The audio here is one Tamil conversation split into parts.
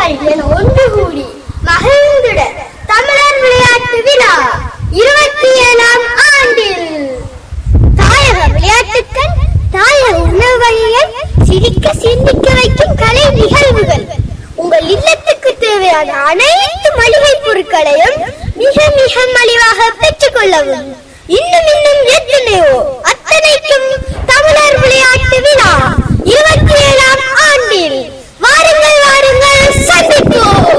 இளைஞர்கள் என ஒன்று கூடி மகிழ்ந்திட தமிழர் விளையாட்டு விழா இருபத்தி ஏழாம் ஆண்டில் தாயக விளையாட்டுக்கள் தாயக உணவு வகைகள் சிரிக்க சிந்திக்க வைக்கும் கலை நிகழ்வுகள் உங்கள் இல்லத்துக்கு தேவையான அனைத்து மளிகை பொருட்களையும் மிக மிக மலிவாக பெற்றுக் கொள்ளவும் இன்னும் இன்னும் எத்தனையோ அத்தனைக்கும் தமிழர் விளையாட்டு விழா இருபத்தி ஏழாம் ஆண்டில் வாருங்கள் வாருங்கள் சந்திப்போம்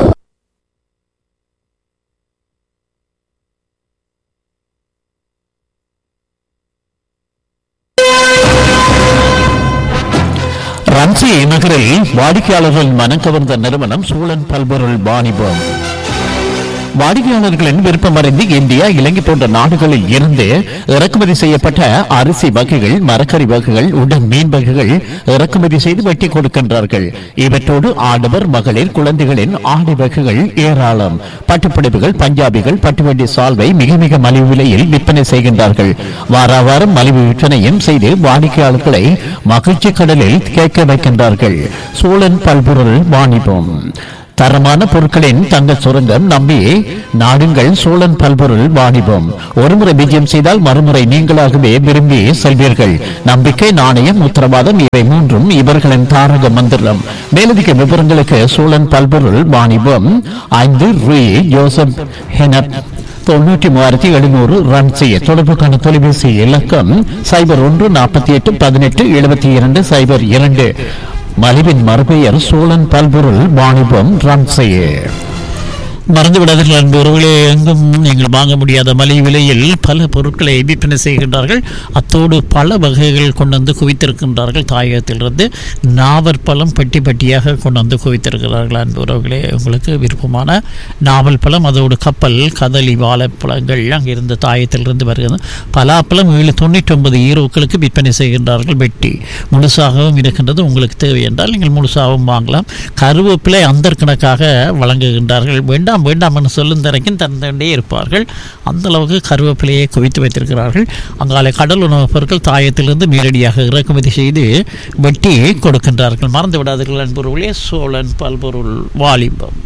ரன்சி நகரில் வாடிக்கையாளர்கள் மனம் கவர்ந்த நிறுவனம் சூழன் பல்பொருள் வாணிபம் வாடிக்கையாளர்களின் விருப்பமறிந்து இந்தியா இலங்கை போன்ற நாடுகளில் இருந்து இறக்குமதி செய்யப்பட்ட அரிசி வகைகள் மரக்கறி வகைகள் உடன் மீன் வகைகள் இறக்குமதி செய்து வெட்டி கொடுக்கின்றார்கள் இவற்றோடு ஆடவர் மகளிர் குழந்தைகளின் ஆடை வகைகள் ஏராளம் பட்டுப்புடவைகள் பஞ்சாபிகள் பட்டுவண்டி சால்வை மிக மிக மலிவு விலையில் விற்பனை செய்கின்றார்கள் வாரா வாரம் மலிவு விற்பனையும் செய்து வாடிக்கையாளர்களை மகிழ்ச்சி கடலில் கேட்க வைக்கின்றார்கள் சூழன் பல்பொருள் வாணிபம் தரமான பொருட்களின் தங்கள் சுரங்கம் நம்பி நாடுங்கள் சோழன் பல்பொருள் வாணிபம் ஒருமுறை விஜயம் செய்தால் மறுமுறை நீங்களாகவே விரும்பி செல்வீர்கள் நம்பிக்கை நாணயம் உத்தரவாதம் இவை மூன்றும் இவர்களின் தாரக மந்திரம் மேலதிக விவரங்களுக்கு சோழன் பல்பொருள் வாணிபம் ஐந்து ரூ ஜோசப் ஹெனப் தொண்ணூற்றி மூவாயிரத்தி எழுநூறு ரன் செய்ய தொடர்புக்கான தொலைபேசி இலக்கம் சைபர் ஒன்று நாற்பத்தி எட்டு பதினெட்டு எழுபத்தி இரண்டு சைபர் இரண்டு மலிவின் மறுபெயர் சோழன் பல்பொருள் வாணிபம் ரன் செய்ய மறந்து விடாதீர்கள் அன்புறவுகளே எங்கும் நீங்கள் வாங்க முடியாத மலிவு விலையில் பல பொருட்களை விற்பனை செய்கின்றார்கள் அத்தோடு பல வகைகள் கொண்டு வந்து குவித்திருக்கின்றார்கள் தாயகத்திலிருந்து நாவற்பழம் பட்டி பட்டியாக கொண்டு வந்து குவித்திருக்கிறார்கள் அன்புறவுகளே உங்களுக்கு விருப்பமான நாவல் பழம் அதோடு கப்பல் கதலி வாழைப்பழங்கள் அங்கிருந்து தாயத்திலிருந்து வருகிறது பலாப்பழம் ஏழு தொண்ணூற்றி ஒன்பது ஈரோக்களுக்கு விற்பனை செய்கின்றார்கள் வெட்டி முழுசாகவும் இருக்கின்றது உங்களுக்கு தேவை என்றால் நீங்கள் முழுசாகவும் வாங்கலாம் கருவேப்பிலை அந்தர்கணக்காக வழங்குகின்றார்கள் வேண்டாம் வேண்டாம் என்று சொல்லும் தரைக்கும் தந்தண்டே இருப்பார்கள் அந்த அளவுக்கு கருவேப்பிலையை குவித்து வைத்திருக்கிறார்கள் அங்காலே கடல் உணவுப் பொருட்கள் தாயத்திலிருந்து நேரடியாக இறக்குமதி செய்து வெட்டி கொடுக்கின்றார்கள் மறந்து விடாதீர்கள் அன்பொருளே சோழன் பல்பொருள் வாலிபம்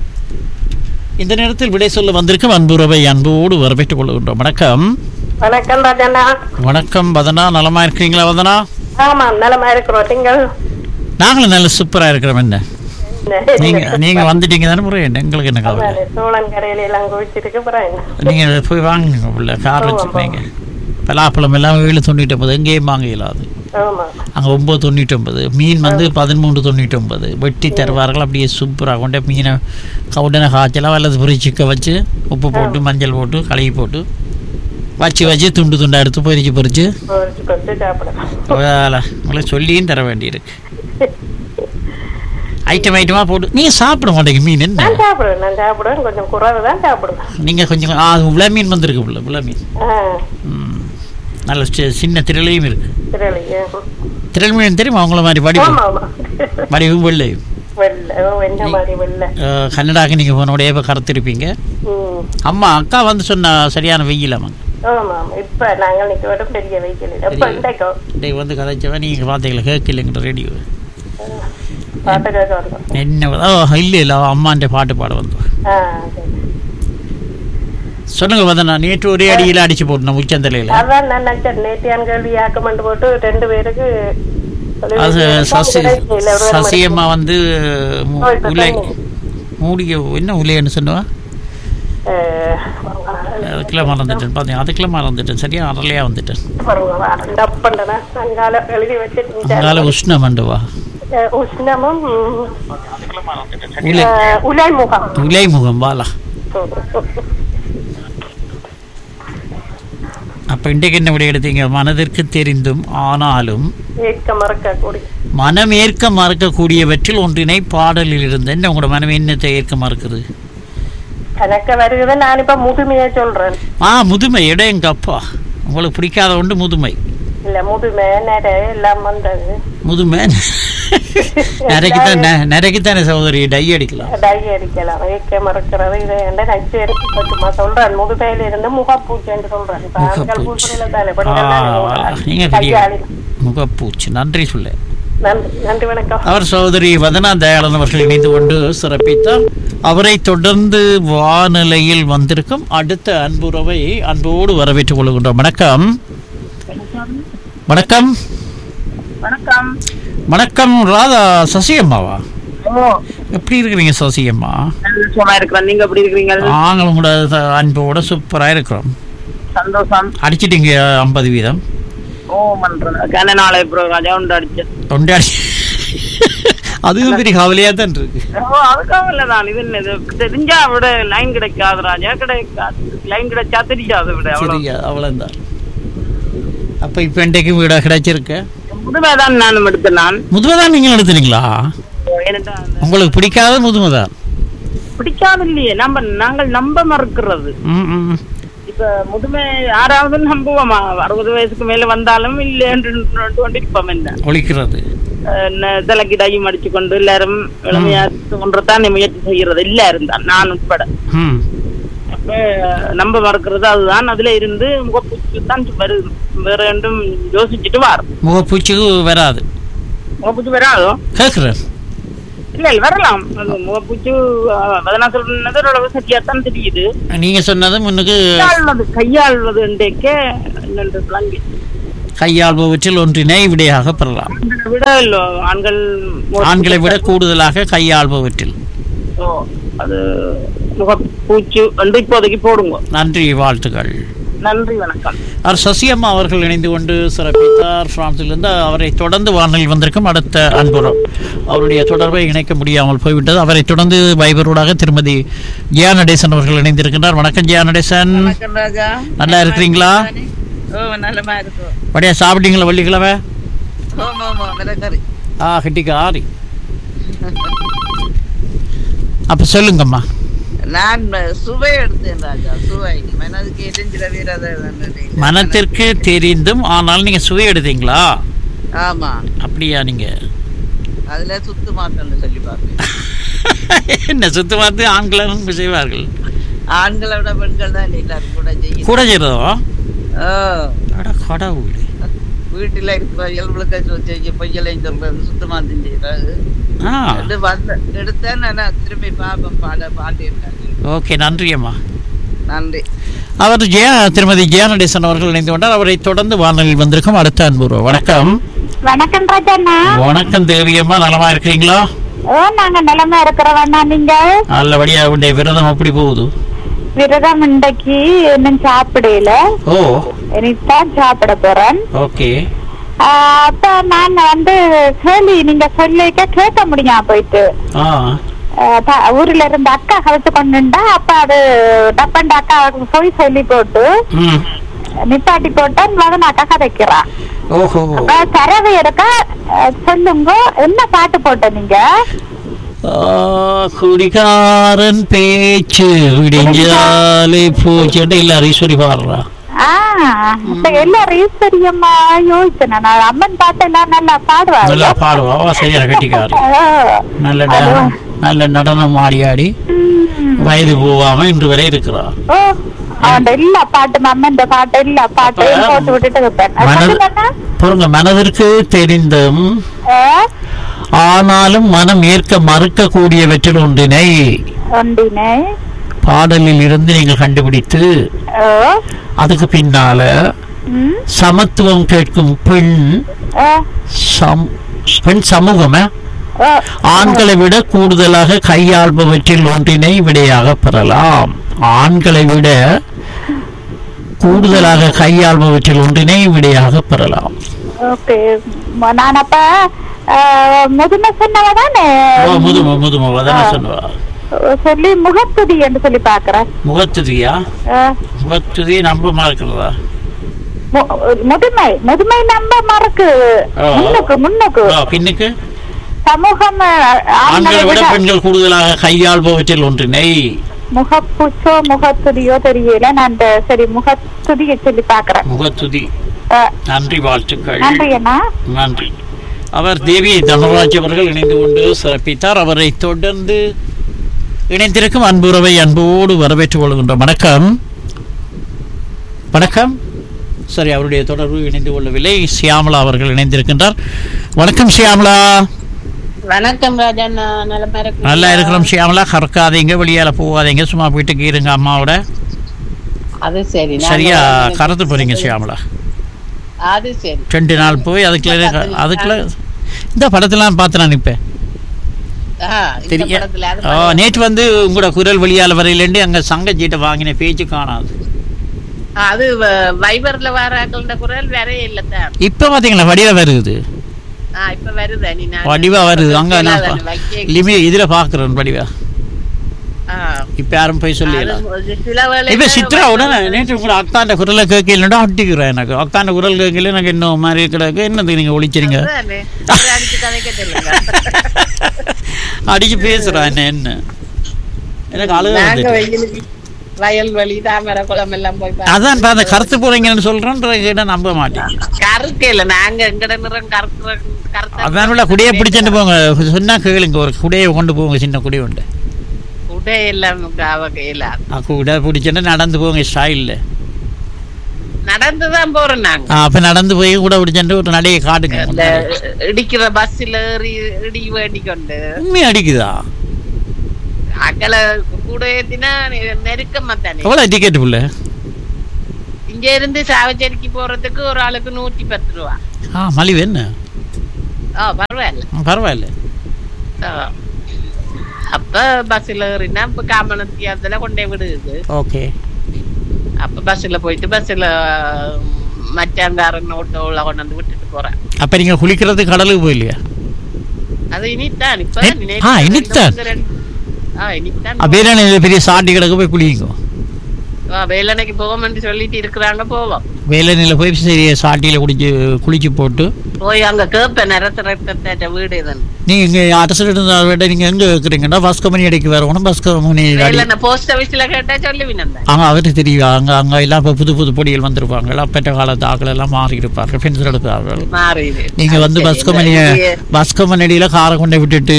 இந்த நேரத்தில் விடை சொல்ல வந்திருக்கும் அன்புறவை அன்போடு வரவேற்றுக் கொள்கின்றோம் வணக்கம் வணக்கம் ராஜண்ணா வணக்கம் வதனா நலமா இருக்கீங்களா வதனா ஆமாம் நலமா இருக்கிறோம் நீங்கள் நாங்களும் நல்ல சூப்பரா இருக்கிறோம் என்ன நீங்க நீங்க வந்துட்டீங்க தானே முறை என்ன எங்களுக்கு என்ன கவலை ஆமாம், சோழன் கரையில எல்லாம் குவிச்சிருக்கு அப்புறம் என்ன? நீங்க போய் வாங்குங்க உள்ள கார் வச்சுருப்பீங்க பலாப்பழம் எல்லாம் ஏழு தொண்ணூற்றி ஒன்பது எங்கேயும் வாங்க இயலாது ஆமா அங்கே ஒம்பது தொண்ணூற்றி ஒன்பது மீன் வந்து பதிமூன்று தொண்ணூற்றி ஒன்பது வெட்டி தருவார்கள் அப்படியே சூப்பராக கொண்டு மீனை உடனே காய்ச்சலாம் அல்லது பொரிச்சிக்க வச்சு உப்பு போட்டு மஞ்சள் போட்டு கழுவி போட்டு வச்சு வச்சு துண்டு துண்டாக எடுத்து பொரிச்சு பொரிச்சு பொரிச்சு பொரிச்சு சாப்பிடலாம் வேலை உங்களை சொல்லியும் தர வேண்டியிருக்கு ஐட்டம் ஐட்டமாக போட்டு நீங்கள் சாப்பிட மாட்டேங்க மீன் என்ன நான் சாப்பிடுவேன் நான் சாப்பிடுவேன் கொஞ்சம் குறைவு தான் சாப்பிடுவேன் நீங்கள் கொஞ்சம் ஆ உள்ள மீன் வந்திருக்கு உள்ள உள்ள மீன் ஆ ம். நல்ல சி- சின்ன திரளையும் இருக்கு தெரியலையே திரள் மீன் தெரியுமா அவங்கள மாதிரி வடிவு ஆமா ஆமா வடிவும் வெள்ளையும் வெள்ளை ஓ, என்ன மாதிரி வெள்ளை அஹ், கன்னடாக்கு நீங்கள் போனோடைய இப்போ கருத்திருப்பீங்க ம் அம்மா அக்கா வந்து சொன்ன சரியான வெயில் அம்மா ஆமா ஆமா இப்ப நாங்கள் நிக்க வரும் பெரிய வெயில் எப்ப இன்றைக்கோ டேய் வந்து கதைச்சவன் நீங்கள் பார்த்தீங்களா கேட்கலைங்கிற ரேடியோ பாட்டு கேட்க வந்தோம் என்ன ஓ இல்லை இல்லை அம்மாண்ட பாட்டு பாட வந்தோம் ஆ சரி சொல்லுங்க வந்தனா நேற்று ஒரே அடியில் அடிச்சு போட்டோம் உச்சந்தலையில் அதான் நான் நினைச்சேன் நேத்தியான் கேள்வி ஆக்கமெண்ட் போட்டு ரெண்டு பேருக்கு அது சசி கிடைக்கல, ஒரு வேளை சசியம்மா வந்து மு- ஓ, இப்ப உலை சொன்னீங்க. மூடிய என்ன உலையன்னு சொன்னவா அஹ், அதுக்கெல்லாம் மறந்துட்டேன் பார்த்தீங்க அதுக்கெல்லாம் மறந்துட்டேன் சரியா அரலையாக வந்துட்டேன் பாருங்க, வாரம் டப்பண்டனா அங்கால எழுதி வச்சிருந்தேன் அங்கால உஷ்ணம் மண்டுவா அஹ், உஷ்ணமும் உலை அஹ், உலைமுகம் உலை முகம் வாலா அப்போ இன்றைக்கு என்ன விட எடுத்தீங்க மனதிற்கு தெரிந்தும் ஆனாலும் ஏற்க மறக்கக்கூடிய மனம் ஏற்க மறக்கக்கூடியவற்றில் ஒன்றினை பாடலில் இருந்து என்ன உங்களோட மனம் என்னத்தை ஏற்க மறக்குது கணக்க வருகிறது நான் இப்ப முதுமையை சொல்றேன் ஆ முதுமை இடம் எங்க அப்பா உங்களுக்கு பிடிக்காத ஒன்று முதுமை இல்ல முதுமை நிறைய எல்லாம் வந்தது முதுமை நிறைக்குத்தான் நிறைக்குத்தானே சகோதரி டை அடிக்கலாம் டை அடிக்கலாம் ஏற்க மறக்கிறது இதை என்ன நச்சு எடுத்து சும்மா சொல்றேன் முதுமையில இருந்து முகப்பூச்சின்னு சொல்றேன் இப்ப ஆண்கள் முகப்பூச்சி. பூசுறதுல தானே ஆ, பெண்கள் தானே நீங்க பெரிய கையாளி முகப்பூச்சி நன்றி சொல்ல நன்றி நன்றி வணக்கம் அவர் சகோதரி வதனா தயாளன் அவர்கள் இணைந்து கொண்டு சிறப்பித்தார் அவரை தொடர்ந்து வானிலையில் வந்திருக்கும் அடுத்த அன்புறவை அன்போடு வரவேற்றுக் கொள்கின்றோம் வணக்கம் வணக்கம் வணக்கம் வணக்கம் ராதா சசியம்மாவா ஓ எப்படி இருக்கிறீங்க சசியம்மா நல்ல சும்மா இருக்கிறேன் நீங்க எப்படி இருக்கிறீங்க நாங்களும் கூட ச- அன்போட சூப்பராக இருக்கிறோம் சந்தோஷம் அடிச்சிட்டீங்க ஐம்பது வீதம் ஓ மன்றேன் கன நாளை ப்ரோ ராஜா உண்டு அடிச்சு தொண்டாடி அதுவும் பெரிய கவலையாக தான் இருக்கு ஓ அதுக்காக இல்ல தான் இது என்ன இது தெரிஞ்சா விட லைன் கிடைக்காது ராஜா கிடைக்காது லைன் கிடைச்சா தெரியாது விட அவ்வளவு சரியா அவ்வளோதான் அப்போ இப்போ இன்றைக்கு வீடா கிடைச்சிருக்க முதுமை தான் நானும் எடுத்தேன் நான் முதுமை தான் நீங்கள் எடுத்துறீங்களா ஏனென்றா அந்த உங்களுக்கு பிடிக்காத முதுமை தான் பிடிக்காது இல்லையே நம்ம நாங்கள் நம்ப மறுக்கிறது ம், ம். இப்ப முதுமை யாராவது நம்புவோமா அறுபது வயசுக்கு மேல வந்தாலும் இல்லை என்று கொண்டிருப்போம் என்ன ஒழிக்கிறது தலைக்கு டையும் அடிச்சு கொண்டு எல்லாரும் இளமையா கொண்டுதான் முயற்சி செய்யறது எல்லாரும் தான் நான் உட்பட ம் அப்ப நம்ப மறக்கிறது அதுதான் அதுல இருந்து முகப்பூச்சி தான் வருது வேற ரெண்டும் யோசிச்சுட்டு வார் முகப்பூச்சிக்கு வராது முகப்பூச்சி வராதோ கேட்குறேன் இல்ல இல்ல வரலாம் அது முகப்பூச்சி அதனா சொல்றது ஓரளவு சரியாத்தான் தெரியுது நீங்கள் சொன்னது முன்னுக்கு கையாள்வது கையாள்வது என்றேக்க என்னென்று விளங்கி கையாள்பவற்றில் ஒன்றினை விடையாக பெறலாம் ஆண்களை விட இல்ல, ஆண்கள் முகப்பூச்சி- ஆண்களை விட கூடுதலாக கையாள்பவற்றில் ஓ, அது முகப்பூச்சி என்று இப்போதைக்கு போடுங்க நன்றி வாழ்த்துக்கள் நன்றி வணக்கம் அவர் சசியம்மா அவர்கள் இணைந்து கொண்டு சிறப்பித்தார் பிரான்சிலிருந்து அவரை தொடர்ந்து வானொலியில் வந்திருக்கும் அடுத்த அன்புறம் அவருடைய தொடர்பை இணைக்க முடியாமல் போய்விட்டது அவரை தொடர்ந்து வைபரோடாக திருமதி ஜியா நடேசன் அவர்கள் இணைந்திருக்கின்றார் வணக்கம் ஜியா நடேசன் வணக்கம் ராஜா நல்லா இருக்கிறீங்களா ஓ நல்லமா இருக்கும் அப்படியே சாப்பிட்டீங்களா வெள்ளிக்கிழமை ஓமா ஓமா மிளகரி ஆ கிட்டிக்கு ஆரி அப்போ சொல்லுங்கம்மா நான் சுவை எடுத்தேன் ராஜா சுவை மனதுக்கு எரிஞ்சிட வீரத மனத்திற்கு தெரிந்தும் ஆனால் நீங்கள் சுவை எடுத்தீங்களா ஆமா அப்படியா நீங்கள் அதுல சுத்து மாத்தம்னு சொல்லி பார்த்தேன் என்ன சுத்து பார்த்து ஆண்களும் செய்வார்கள் ஆண்களை விட பெண்கள் தான் எல்லாரும் கூட செய்யும் கூட செய்கிறதோ ஓ அட கடவுளே வீட்டுல இருக்கிற இயல்புகளுக்கு செய்ய பொய்யலையும் சொல்றது சுத்து மாத்தம் செய்யறது ஆ அது வந்த எடுத்தேன் நான் திரும்பி பார்ப்பேன் பாட பாண்டியிருக்காங்க ஓகே நன்றி அம்மா நன்றி அவர் ஜெயா திருமதி ஜெயா நடேசன் அவர்கள் இணைந்து கொண்டார் அவரை தொடர்ந்து வானொலியில் வந்திருக்கும் அடுத்த அன்புருவ வணக்கம் வணக்கம் ராஜண்ணா வணக்கம் தேவியம்மா நலமா இருக்கிறீங்களா ஓ நாங்க நிலைமை இருக்கிறவண்ணா நீங்க நல்லபடியா உடைய விரதம் எப்படி போகுது விரதம் இன்றைக்கு இன்னும் சாப்பிடல ஓ இனித்தான் சாப்பிட போறேன் ஓகே ஆஹ் அப்ப நான் வந்து கேள்வி நீங்க சொல்லிக்க கேட்க முடியாம போயிட்டு ஆ ஆஹ் ப- ஊர்ல இருந்த அக்கா கலத்து கொண்டுண்டா அப்ப அது டப்பண்ட அக்கா போய் சொல்லி போட்டு ம் நிப்பாட்டி போட்டேன் மகன் அக்கா கதைக்கிறான் ஓஹோ அப்ப தரவு இருக்க ஆஹ் சொல்லுங்க என்ன பாட்டு போட்ட நீங்க ஆ, குடிகாரன் பேச்சு விடிஞ்சாலே போச்சு எல்லாரும் ஈஸ்வரி பாடுறா ஆஹ் இப்ப எல்லாரும் ஈஸ்வரியம்மா யோசிச்சேன் நான் அம்மன் பாட்டு எல்லாம் நல்லா பாடுவாங்க நல்லா பாடுவா அவ சரியான கட்டிக்காரு நல்ல ந- அதுவும். நல்ல நடனம் ஆடி ஆடி வயது போவாம இன்று வரை இருக்கிறா ஓ அவன் எல்லா பாட்டு அம்மன் பாட்டு எல்லா பாட்டையும் அப்ப போட்டு விட்டுட்டு இருப்பேன் அது மனது சொல்லுங்கண்ணா. பொருங்க மனதிற்கு தெரிந்தும் ஆ, ஆனாலும் மனம் ஏற்க மறுக்கக்கூடியவற்றில் ஒன்றினை ஒண்டினை பாடலில் இருந்து நீங்கள் கண்டுபிடித்து ஓ அதுக்கு பின்னால ம், சமத்துவம் கேட்கும் பெண் ஆ, சம் பெண் சமூகமே ஓ, ஆண்களை விட கூடுதலாக கையாள்பவற்றில் ஒன்றினை விடையாக பெறலாம் ஆண்களை விட கூடுதலாக கையாள்பவற்றில் ஒன்றினை விடையாக பெறலாம் ஓகே ம- நான் அப்ப ஆ, முதுமை சொன்னவ தானே ஓ, முதும முதும அதான சொன்னவா சொல்லி முகத்துதி என்று சொல்லி பாக்குறேன் முகத்துதியா ஆ, முகத்துதி நம்ப மறக்கிறதா மு- முதுமை முதுமை நம்ப மறக்கு ஆ. முன்னுக்கு முன்னுக்கு ஓ, பின்னுக்கு சமூகம் ஆ, ஆண்களை ஆண்களை விட விட பெண்கள் கூடுதலாக கையாள்பவற்றில் ஒன்றினை முகப்பூச்சோ முகத்துதியோ தெரியல நான் இந்த சரி முகத்துதியை சொல்லி பாக்குறேன் முகத்துதி ஆ, நன்றி வாழ்த்துக்கள் நன்றி அண்ணா நன்றி அவர் தேவி தனராஜ் அவர்கள் இணைந்து கொண்டு சிறப்பித்தார் அவரை தொடர்ந்து இணைந்திருக்கும் அன்புறவை அன்போடு வரவேற்றுக் கொள்கின்றோம் வணக்கம் வணக்கம் சரி அவருடைய தொடர்பு இணைந்து கொள்ளவில்லை சியாமலா அவர்கள் இணைந்திருக்கின்றார் வணக்கம் சியாமலா வணக்கம் ராஜா நான் நலமா இருக்கேன் நல்லா இருக்கிறோம் சியாமலா கறக்காதீங்க வெளியால போகாதீங்க சும்மா வீட்டுக்கு இருங்க அம்மாவோட அது சரி நாங்க சரியா வந்து- கறந்து போறீங்க சியாமலா அது சரி ரெண்டு நாள் போய் அதுக்குள்ள அதுக்குள்ள இந்த படத்தெல்லாம் பார்த்து நான் நிற்பேன் ஆ, இந்த தெரியும் படத்துல அது ஆ, நேற்று வந்து உங்களோட குரல் வெளியால வரையிலேருந்து அங்க சங்கஜீட்டை வாங்கின பேச்சு காணாது அது வ- வைபர்ல வராக்கள குரல் வேற இல்லத்தான் இப்ப பாத்தீங்களா வடிவா வருது ஆ இப்ப வருது நீ நான் வடிவா வருது அங்க நான் சொல்லாதானே, வைக்க- லிமி இதுல பாக்குறேன் வடிவா ஆ. இப்ப யாரும் போய் சொல்லலாம் அது சில வேளை இப்ப சித்ரா உடனே நேற்று கூட அக்காண்ட குரலை கேட்கலடா அட்டிக்கிறேன் எனக்கு அக்காண்ட குரல் கேட்கல எனக்கு இன்னும் மாதிரி கிடக்கு என்னது நீங்க ஒழிச்சிருங்க அதுதானே. ஒரு அடிச்சு கதைக்க சொல்லுங்க அடிச்சு பேசுறா என்ன என்ன எனக்கு அழுக நாங்க வந்துட்டு. வெயிலுக்கு வயல் வழி தாமரை குளம் எல்லாம் போய் பார்த்தோம். அதான் இப்ப அந்த கருத்து போறீங்கன்னு சொல்றேன் கேட்டா நம்ப மாட்டேன் கருக்க இல்ல நாங்க எங்கட நிறம் கருக்குற கருத்த அதான் உள்ள குடியை பிடிச்சிட்டு போங்க சொன்னா கேளுங்க ஒரு குடையை கொண்டு போங்க சின்ன குடி உண்டு உடை எல்லாம் அவ கையில குடை பிடிச்சிட்டு நடந்து போங்க ஸ்டைல்ல நடந்துதான் போறோம் நாங்க அப்ப நடந்து போய் கூட பிடிச்சிட்டு ஒரு நடையை காட்டுங்க இந்த இடிக்கிற பஸ்ல ஏறி இடி வேண்டி கொண்டு உண்மை அடிக்குதா அக்கல கூட ஏத்தினா நெ- நெருக்கமா தானே எவ்வளவு டிக்கெட் புள்ள இங்க இருந்து சாவச்சேரிக்கு போறதுக்கு ஒரு ஆளுக்கு நூத்தி பத்து ரூபா ஆ மலிவு என்ன ஆ பரவாயில்ல ஆ, பரவாயில்ல ஆ. அப்ப பஸ்ல ஏறினா இப்ப காமனத்தியாத்துல கொண்டே விடுது ஓகே அப்ப பஸ்ல போயிட்டு பஸ்ல மச்சாங்காரன் ஓட்டோல கொண்டு வந்து விட்டுட்டு போறேன் அப்ப நீங்க குளிக்கிறது கடலுக்கு போயிலையா அது இனித்தான் இப்ப ஏ, நேத்து ஆ, ரெண்டு இனித்தான். வந்து ரெண்டு- ஆ இனித்தான் வேளாண் பெரிய சாட்டி கிடக்கு போய் குளிங்க ஆ, வேலனைக்கு போவோம்னு சொல்லிட்டு இருக்கிறாங்க போவோம் வேலனையில் போய் சரி சாட்டியில குடிச்சு குளிச்சு போட்டு போய் அங்க கேப்பேன் நிறத்த ரத்தத்தை வீடு இதுன்னு நீங்க இங்க அரசு இருந்தா விட நீங்க எங்க இருக்கிறீங்கன்னா பஸ் கம்பெனி அடைக்கு வரணும் பஸ் கம்பெனி அடி வேலனை போஸ்ட் ஆபீஸ்ல கேட்டா சொல்லுவின் அந்த அங்க அவருக்கு தெரியும் அங்க அங்க எல்லாம் இப்ப புது புது பொடிகள் வந்திருப்பாங்க அப்பட்ட காலத்து ஆக்கள் எல்லாம் மாறி இருப்பார்கள் பென்சில் எடுப்பார்கள் மாறிடு நீங்க வந்து பஸ் கம்பெனி பஸ் கம்பெனியில காரை கொண்டு விட்டுட்டு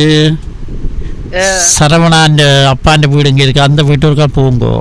சரவணா அந்த அப்பாண்ட வீடு இங்க இருக்கு அந்த வீட்டுக்கா போங்கோ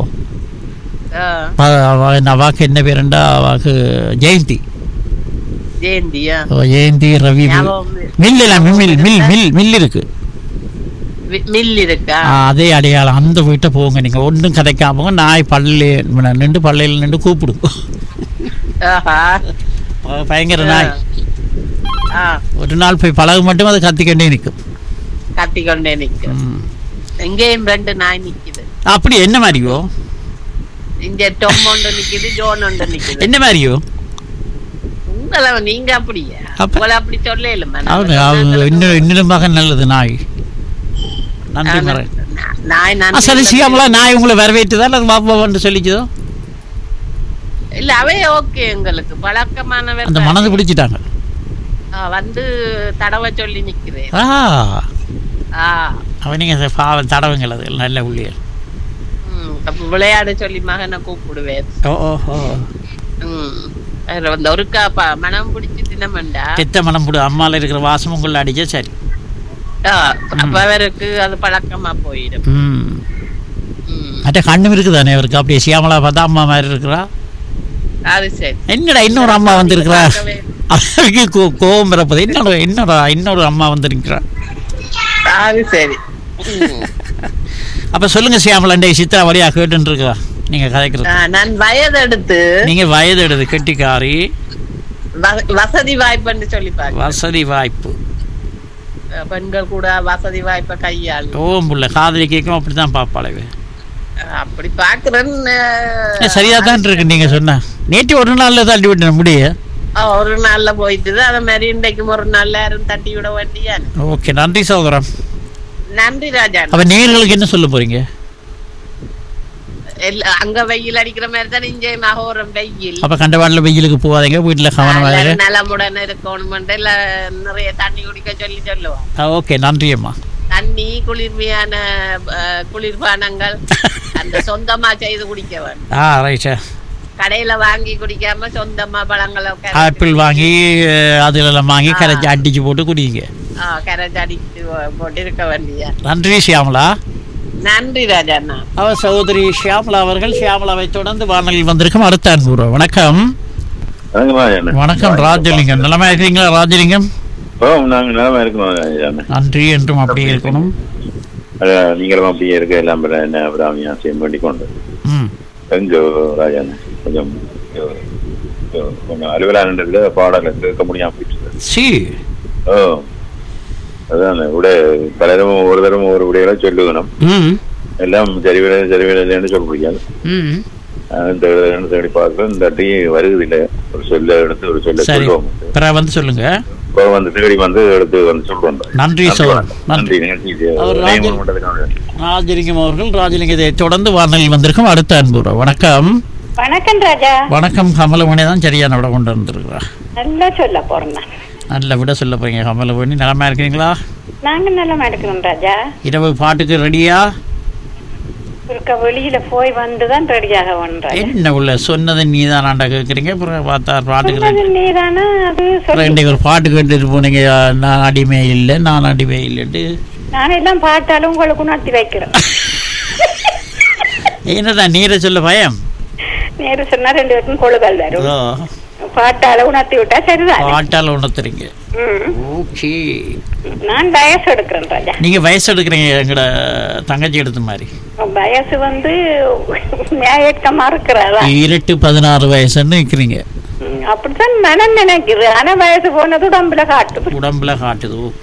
ப- அவ- இந்த அவாக்கு என்ன பேருண்டா அவாக்கு ஜெயந்தி ஜெயந்தியா ஓ, ஜெயந்தி ரவி ஞாபகம் மில் இல்ல மில் மில் மில் மில் இருக்கு வி- மில் இருக்கா ஆ, அதே அடையாளம் அந்த வீட்டை போங்க நீங்க ஒன்றும் கதைக்காம நாய் பள்ளி நின்று பள்ளியில் நின்று கூப்பிடும் ஆஹா பயங்கர நாய் ஆ ஒரு நாள் போய் பழகு மட்டும் அது கத்திக்கொண்டே நிற்கும் கத்தி கொண்டே நிக்கும் ம். இங்கேயும் ரெண்டு நாய் நிக்குது அப்படி என்ன மாதிரியோ இங்க டொம் ஒன்று நிக்குது ஜோன் ஒன்று நிக்குது என்ன மாதிரியோ உங்களை நீங்க அப்படியா அப்ப? உங்களை அப்படி சொல்ல அவங்க அவங்க இன்னும் இன்னும் மகன் நல்லது நாய் நன்றி மறை நாய் ஆ, நான் சரி சியாமலா நாய் உங்களை வரவேற்றுதா அல்லது பாப்பான்னு சொல்லிச்சதோ இல்ல அவே ஓகே எங்களுக்கு பழக்கமானவர் அந்த தான். மனது பிடிச்சிட்டாங்க ஆ, வந்து தடவை சொல்லி நிக்கிறேன் ஆ ஆ அவன் நீங்க பாவம் தடவுங்கள் அது நல்ல உள்ளியல் ம், அப்ப விளையாட சொல்லி மகனை கூப்பிடுவேன் ஓ ஓ ஓ ம் அதுல வந்து ஒருக்கா ப- மனம் பிடிச்சி தினமண்டா கெத்த மனம் போடு அம்மால இருக்கிற வாசம் உள்ள அடிச்சா சரி ஆ, அப்ப அவருக்கு அது பழக்கமா போயிடும் ம் ம், மற்ற கண்ணும் இருக்குதானே அவருக்கு அப்படியே சியாமலா பார்த்தா அம்மா மாதிரி இருக்கிறா அது சரி என்னடா இன்னொரு அம்மா வந்திருக்கிறா பார்க்கவே- அவருக்கு கோ- கோபம் பிறப்பது இன்னொரு இன்னொரு இன்னொரு அம்மா வந்திருக்கிறா அது சரி ம். அப்ப சொல்லுங்க சியாமலா இந்த சித்ரா வழியா கேட்டுன்னு இருக்கா நீங்க கதைக்கிறது ஆ, நான் வயது எடுத்து நீங்க வயது எடுது கெட்டிக்காரி வ- வசதி வாய்ப்புன்னு சொல்லி பாக்க வசதி வாய்ப்பு பெண்கள் கூட வசதி வாய்ப்பை கையாளு ஓம் புள்ள காதலி கேட்கும் அப்படித்தான் பாப்பாளவே அப்படி பாக்குறேன்னு சரியா தான் இருக்கு நீங்க சொன்ன நேற்று ஒரு நாள்ல தள்ளி விட்டேன் முடிய ஆ, ஒரு நாள்ல போயிட்டு அத மாதிரி இன்றைக்கும் ஒரு நாள்ல யாரும் தட்டி விட வேண்டியான் ஓகே நன்றி சகோதரம் நன்றி ராஜா அப்ப நேர்களுக்கு என்ன சொல்ல போறீங்க எல்லா- அங்க வெயில் அடிக்கிற மாதிரி தான் இங்கே மகோரம் வெயில் அப்ப கண்டவாடில வெயிலுக்கு போகாதீங்க வீட்டுல கவனமா இரு. எல்லாரும் நலமுடன் இருக்கணும் இல்ல நிறைய தண்ணி குடிக்க சொல்லி சொல்லுவான் ஆ, ஓகே நன்றி அம்மா தண்ணி குளிர்மையான அஹ், குளிர்பானங்கள் அந்த சொந்தமா செய்து குடிக்க வேண்டும் ஆ ரைட்டா கடையில வாங்கி குடிக்காம சொந்தமா பழங்களை கரைச்சு- ஆப்பிள் வாங்கி அஹ், அதுல எல்லாம் வாங்கி கரைச்சி அடிச்சு போட்டு குடிங்க ஆ, கரைச்சு அடிச்சு போட்டு இருக்க வேண்டிய நன்றி ஷியாமலா நன்றி ராஜாண்ணா அவர் சகோதரி ஷியாமலா அவர்கள் ஷியாமலாவை தொடர்ந்து வானொலியில் வந்திருக்கும் அடுத்த அன்புறோம் வணக்கம் வணக்கம் ராஜாண்ணே. வணக்கம் ராஜலிங்கம் நலமா இருக்கீங்களா ராஜலிங்கம் ஓ நாங்க நிலமா இருக்கணும் ராஜாண்ணே. நன்றி என்றும் அப்படியே இருக்கணும் அஹ், நீங்களும் அப்படியே இருக்க எல்லாம் பிற- என்ன பிராமியா செய்ய வேண்டிக் கொண்டு ம் எங்க ராஜாண்ணே கொஞ்சம் அஹ், அஹ், கொஞ்சம் அலுவலானதுல பாடலை கேட்க முடியாம போயிடுச்சு சி ஓ அதான் விட பலரும் ஒரு தரம் ஒரு விடையில சொல்லுகணும் ம் எல்லாம் சரிவிட சரிவிடலைன்னு சொல்ல முடியாது ம் இந்த தேடி பார்க்க இந்த அட்டி வருது இல்லை ஒரு சொல்ல எடுத்து ஒரு சொல்ல சரி சொல்லுவோம் பிறகு வந்து சொல்லுங்க இப்போ வந்து தேடி வந்து எடுத்து வந்து சொல்றோம் நன்றி சோழன் நன்றி நன்றி நிகழ்ச்சி அவர் நினைவு ராஜன் மண்டலத்தினுடைய ராஜலிங்கம் அவர்கள் ராஜலிங்கத்தை தொடர்ந்து வானொலியில் வந்திருக்கும் அடுத்த அன்புற வணக்கம் வணக்கம் ராஜா வணக்கம் கமலமணி தான் சரியான விட கொண்டு வந்திருக்கிறா நல்லா சொல்ல போறேன் நான். நல்ல விட சொல்ல போறீங்க கமலமணி நலமா இருக்கிறீங்களா நாங்க நல்லா எடுக்கிறோம் ராஜா இரவு பாட்டுக்கு ரெடியா இருக்க வெளியில போய் வந்துதான் ரெடியாக ஒன்றாய் என்ன உள்ள சொன்னது நீ தான் கேட்குறீங்க அப்புறம் பார்த்தா பாட்டுக்கு ready. நீதானா அது அப்புறம் சொல்லி இன்னைக்கு ஒரு பாட்டு கேட்டுட்டு போனீங்க நான் அடிமை இல்லை நான் அடிமை இல்லைட்டு நான் எல்லாம் பார்த்தாலும் உங்களுக்கு உணர்த்தி வைக்கிறேன் என்னடா நீரை சொல்ல பயம் நேரு சொன்னா ரெண்டு பேருக்கும் கொழுகல் வரும் ஓ, பாட்டால உணர்த்தி விட்டா சரிதான் பாட்டால் உணர்த்துறீங்க ம். ஓகே நான் வயசு எடுக்கிறேன் ராஜா நீங்க வயசு எடுக்கிறீங்க எங்கட தங்கச்சி எடுத்த மாதிரி வயசு வந்து நியாயக்கமா இருக்கிறதா இரட்டு பதினாறு வயசுன்னு நிற்கிறீங்க அப்படித்தான் மனம் நினைக்குது ஆனா வயசு போனது உடம்புல காட்டுது உடம்புல காட்டுது